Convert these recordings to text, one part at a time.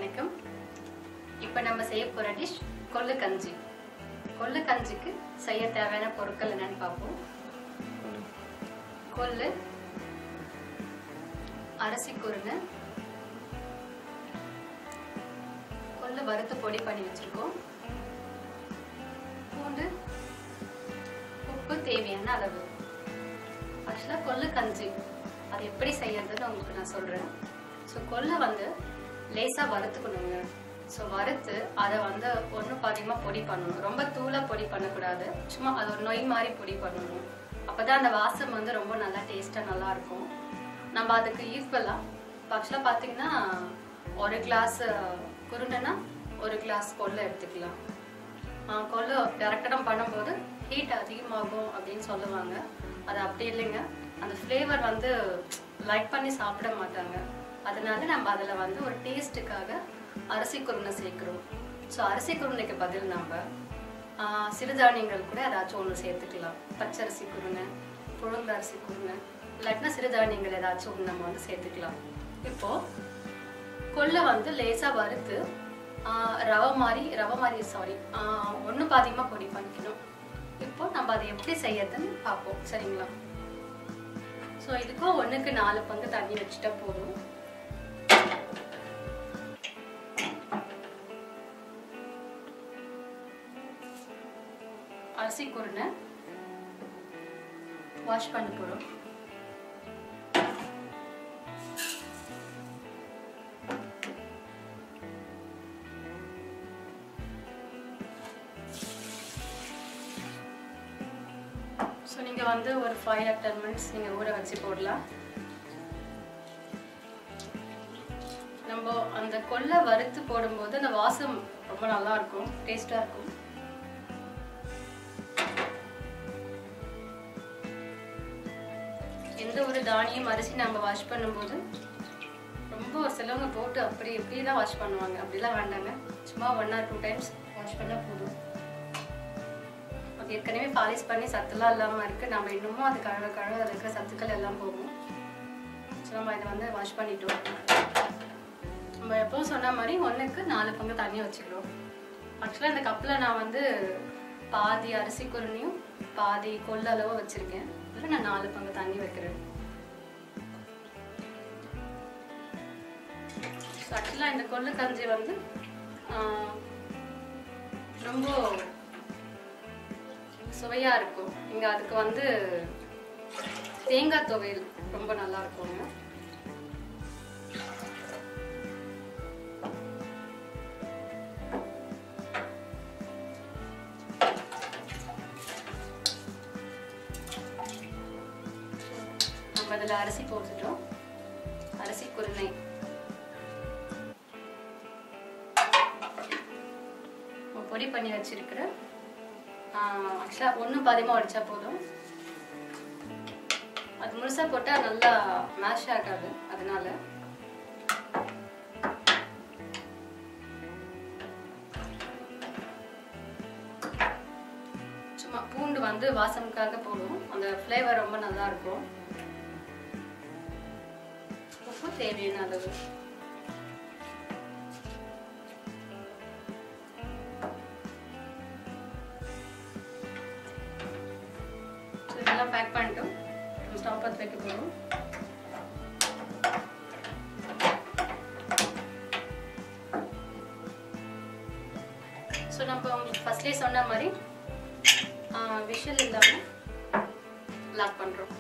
வணக்கம் இப்போ நம்ம செய்ய போகிற டிஷ் கொள்ளு கஞ்சி கொள்ளு கஞ்சிக்கு செய்ய தேவையான பொருட்கள் என்னன்னு பார்ப்போம் கொள்ளு அரிசி குருணை கொள்ளு வறுத்து பொடி பண்ணி வச்சுருக்கோம் பூண்டு உப்பு தேவையான அளவு ஆக்சுவலாக கொள்ளு கஞ்சி அது எப்படி செய்யறதுன்னு உங்களுக்கு நான் சொல்கிறேன் ஸோ கொள்ளை வந்து லேசாக வறுத்துக்கணுங்க ஸோ வறுத்து அதை வந்து ஒன்றும் பாதியமாக பொடி பண்ணணும் ரொம்ப தூளாக பொடி பண்ணக்கூடாது சும்மா அது ஒரு நொய் மாதிரி பொடி பண்ணணும் அப்போ தான் அந்த வாசம் வந்து ரொம்ப நல்லா டேஸ்ட்டாக நல்லா இருக்கும் நம்ம அதுக்கு ஈக்குவலாக ஆக்சுவலாக பார்த்தீங்கன்னா ஒரு கிளாஸ் குருணைனா ஒரு கிளாஸ் கொள்ளை எடுத்துக்கலாம் ஆஹ் கொள்ளு டேரக்டடம் பண்ணும்போது ஹீட் அதிகமாகும் அப்படின்னு சொல்லுவாங்க அது அப்படி இல்லைங்க அந்த ஃப்ளேவர் வந்து லைக் பண்ணி சாப்பிட மாட்டாங்க அதனால நம்ம அதில் வந்து ஒரு டேஸ்ட்டுக்காக அரிசி குருணை சேர்க்குறோம் ஸோ அரிசி குருணைக்கு பதில் நம்ம ஆஹ் சிறுதானியங்கள் கூட ஏதாச்சும் ஒன்று சேர்த்துக்கலாம் பச்சரிசி குருணை புழுங்க அரிசி குருணை இல்லாட்டினா சிறுதானியங்கள் ஏதாச்சும் ஒன்று நம்ம வந்து சேர்த்துக்கலாம் இப்போது கொள்ளை வந்து லேசாக வறுத்து ஆஹ் ரவை மாதிரி ரவை மாதிரி சாரி ஒன்று பாதியமாக பொடி பண்ணிக்கணும் இப்போ நம்ம அதை எப்படி செய்யறதுன்னு பார்ப்போம் சரிங்களா ஸோ இதுக்கும் ஒன்றுக்கு நாலு பங்கு தண்ணி வச்சுட்டா போதும் அரிசி குருணை வாஷ் பண்ண போகிறோம் ஸோ நீங்கள் வந்து ஒரு ஃபைவ் ஆர் டென் மினிட்ஸ் நீங்கள் ஊற வச்சு போடலாம் நம்ம அந்த கொள்ளை வறுத்து போடும்போது அந்த வாசம் ரொம்ப நல்லா இருக்கும் டேஸ்டாக இருக்கும் எந்த ஒரு தானியம் அரிசி நம்ம வாஷ் பண்ணும்போது ரொம்ப ஒரு சிலவங்க போட்டு அப்படி இப்படி தான் வாஷ் பண்ணுவாங்க அப்படிலாம் வேண்டாங்க சும்மா one or two times wash பண்ணால் போதும் அது ஏற்கனவே பாலிஷ் பண்ணி சத்துலாம் இல்லாமல் இருக்குது நம்ம இன்னமும் அது கழுவ கழுவ அதில் இருக்கிற சத்துக்கள் எல்லாம் போகும் ஸோ நம்ம இதை வந்து வாஷ் பண்ணிட்டோம் நம்ம எப்பவும் சொன்ன மாதிரி ஒன்றுக்கு நாலு பங்கு தண்ணி வச்சுக்கிறோம் ஆக்சுவலாக இந்த கப்பில் நான் வந்து பாதி அரிசி குருணையும் பாதி கொள்ளளவும் வச்சுருக்கேன் இதில் நான் நாலு பங்கு தண்ணி வைக்கிறேன் ஆக்சுவலாக இந்த கொள்ளு கஞ்சி வந்து ஆஹ், ரொம்ப சுவையா இருக்கும் இங்க அதுக்கு வந்து தேங்காய் துவையல் ரொம்ப நல்லா இருக்குங்க நம்ம இதுல அரிசி போட்டுட்டோம் அரிசி குருணை நம்ம பொடி பண்ணி வச்சிருக்கிற ஆக்சுவலாக ஒன்று பாதியமாக உடைச்சா போதும் அது முழுசாக போட்டால் நல்லா மேஷ் ஆகாது அதனால சும்மா பூண்டு வந்து வாசனுக்காக போடுவோம் அந்த ஃப்ளேவர் ரொம்ப நல்லா இருக்கும் உப்பு தேவையான அளவு ஸோ இதெல்லாம் பேக் பண்ணிட்டோம் நம்ம ஸ்டவ் பற்ற வைக்க போகிறோம் ஸோ நம்ம உங்களுக்கு ஃபர்ஸ்ட்லேயே சொன்ன மாதிரி விஷல் இல்லாமல் லாக் பண்ணுறோம்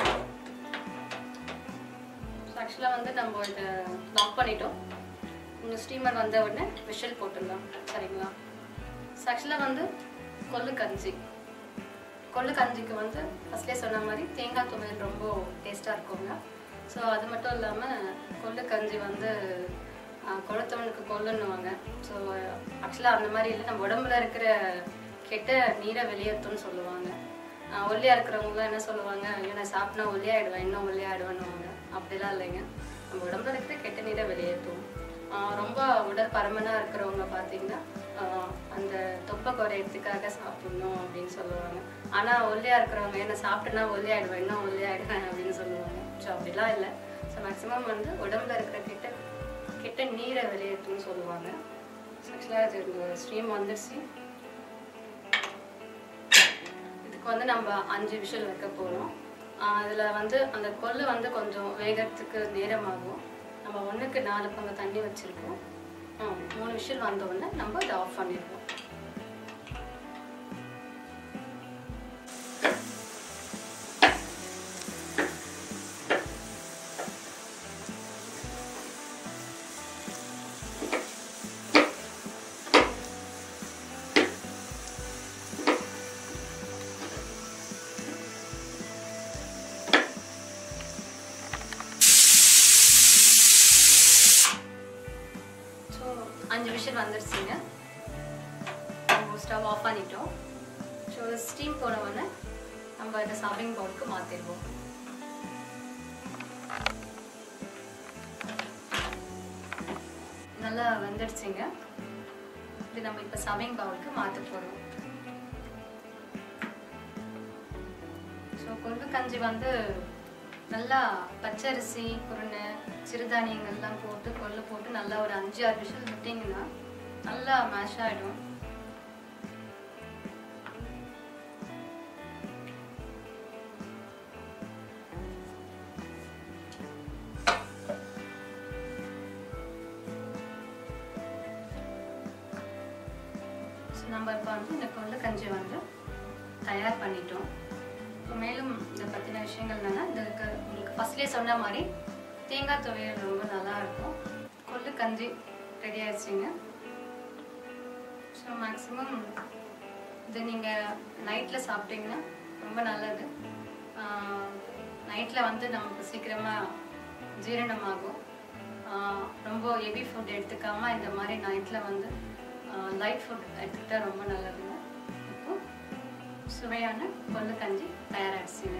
ஆக்சுவலாக வந்து நம்ம இதை லாக் பண்ணிட்டோம் இன்னும் ஸ்டீமர் வந்த உடனே விஷல் போட்டுடலாம் சரிங்களா ஆக்சுவலாக வந்து கொள்ளு கஞ்சி கொள்ளு கஞ்சிக்கு வந்து ஃபஸ்ட்லேயே சொன்ன மாதிரி தேங்காய் துவையல் ரொம்ப டேஸ்ட்டாக இருக்குங்க ஸோ அது மட்டும் இல்லாமல் கொள்ளு கஞ்சி வந்து ஆஹ், கொளுத்தவனுக்கு கொல்லுன்னுவாங்க ஸோ ஆக்சுவலாக அந்த மாதிரி இல்லை நம்ம உடம்புல இருக்கிற கெட்ட நீரை வெளியேற்றும்னு சொல்லுவாங்க ஆஹ், ஒல்லியா இருக்கிறவங்களாம் என்ன சொல்லுவாங்க ஐயோ நான் சாப்பிட்டா ஒல்லியாயிடுவேன் இன்னும் ஒல்லியாயிடுவேன்னுவாங்க அப்படிலாம் இல்லைங்க நம்ம உடம்புல இருக்கிற கெட்ட நீரை வெளியேற்றும் ஆஹ், ரொம்ப உடல் பருமனாக இருக்கிறவங்க பார்த்தீங்கன்னா ஆஹ், அந்த தொப்பை குறையறதுக்காக சாப்பிடணும் அப்படின்னு சொல்லுவாங்க ஆனால் ஒல்லியா இருக்கிறவங்க என்ன சாப்பிட்டேன்னா ஒல்லியாயிடுவேன் இன்னும் ஒல்லியாயிடுவேன் அப்படின்னு சொல்லுவாங்க ஸோ அப்படிலாம் இல்லை ஸோ மேக்ஸிமம் வந்து உடம்புல இருக்கிற கெட்ட கெட்ட நீரை வெளியேற்றும்னு சொல்லுவாங்க ஆக்சுவலாக இது இந்த ஸ்ட்ரீம் வந்துருச்சு இதுக்கு வந்து நம்ம அஞ்சு விஷல் வைக்க போகிறோம் அதில் வந்து அந்த கொள்ளு வந்து கொஞ்சம் வேகத்துக்கு நேரமாகும் நம்ம ஒன்றுக்கு நாலு பங்கு தண்ணி வச்சுருக்கோம் மூணு விஷல் வந்த உடனே நம்ம இதை ஆஃப் பண்ணிடுவோம் ஸோ அஞ்சு விஷயம் வந்துருச்சுங்க நம்ம ஸ்டவ் ஆஃப் பண்ணிட்டோம் ஸோ ஸ்டீம் போன உடனே நம்ம இந்த சர்விங் பவுலுக்கு மாற்றிடுவோம் நல்லா வெந்துடுச்சுங்க இது நம்ம இப்போ சர்விங் பவுலுக்கு மாற்ற போகிறோம் ஸோ கொள்ளு கஞ்சி வந்து நல்லா பச்சரிசி குருணை சிறுதானியங்கள்லாம் போட்டு கொள்ளு போட்டு நல்லா ஒரு அஞ்சு ஆறு விஷயம் விட்டிங்கன்னா நல்லா மேஷ் ஆகிடும் ஸோ நம்ம இப்போ வந்து இந்த கொள்ளு கஞ்சி வந்து தயார் பண்ணிட்டோம் இப்போ மேலும் இதை பற்றின விஷயங்கள் என்னன்னா இதுக்கு உங்களுக்கு ஃபர்ஸ்ட்லேயே சொன்ன மாதிரி தேங்காய் துவையல் ரொம்ப நல்லா இருக்கும் கொள்ளு கஞ்சி ரெடி ஆயிடுச்சுங்க ஸோ மேக்ஸிமம் இது நீங்கள் நைட்டில் சாப்பிட்டீங்கன்னா ரொம்ப நல்லது நைட்டில் வந்து நமக்கு சீக்கிரமாக ஜீரணமாகும் ஆஹ் ரொம்ப ஹெவி ஃபுட் எடுத்துக்காமல் இந்த மாதிரி நைட்டில் வந்து லைட் ஃபுட் எடுத்துக்கிட்டா ரொம்ப நல்லதுங்க இப்போ சுவையான கொள்ளு கஞ்சி தயாராகிடுச்சுங்க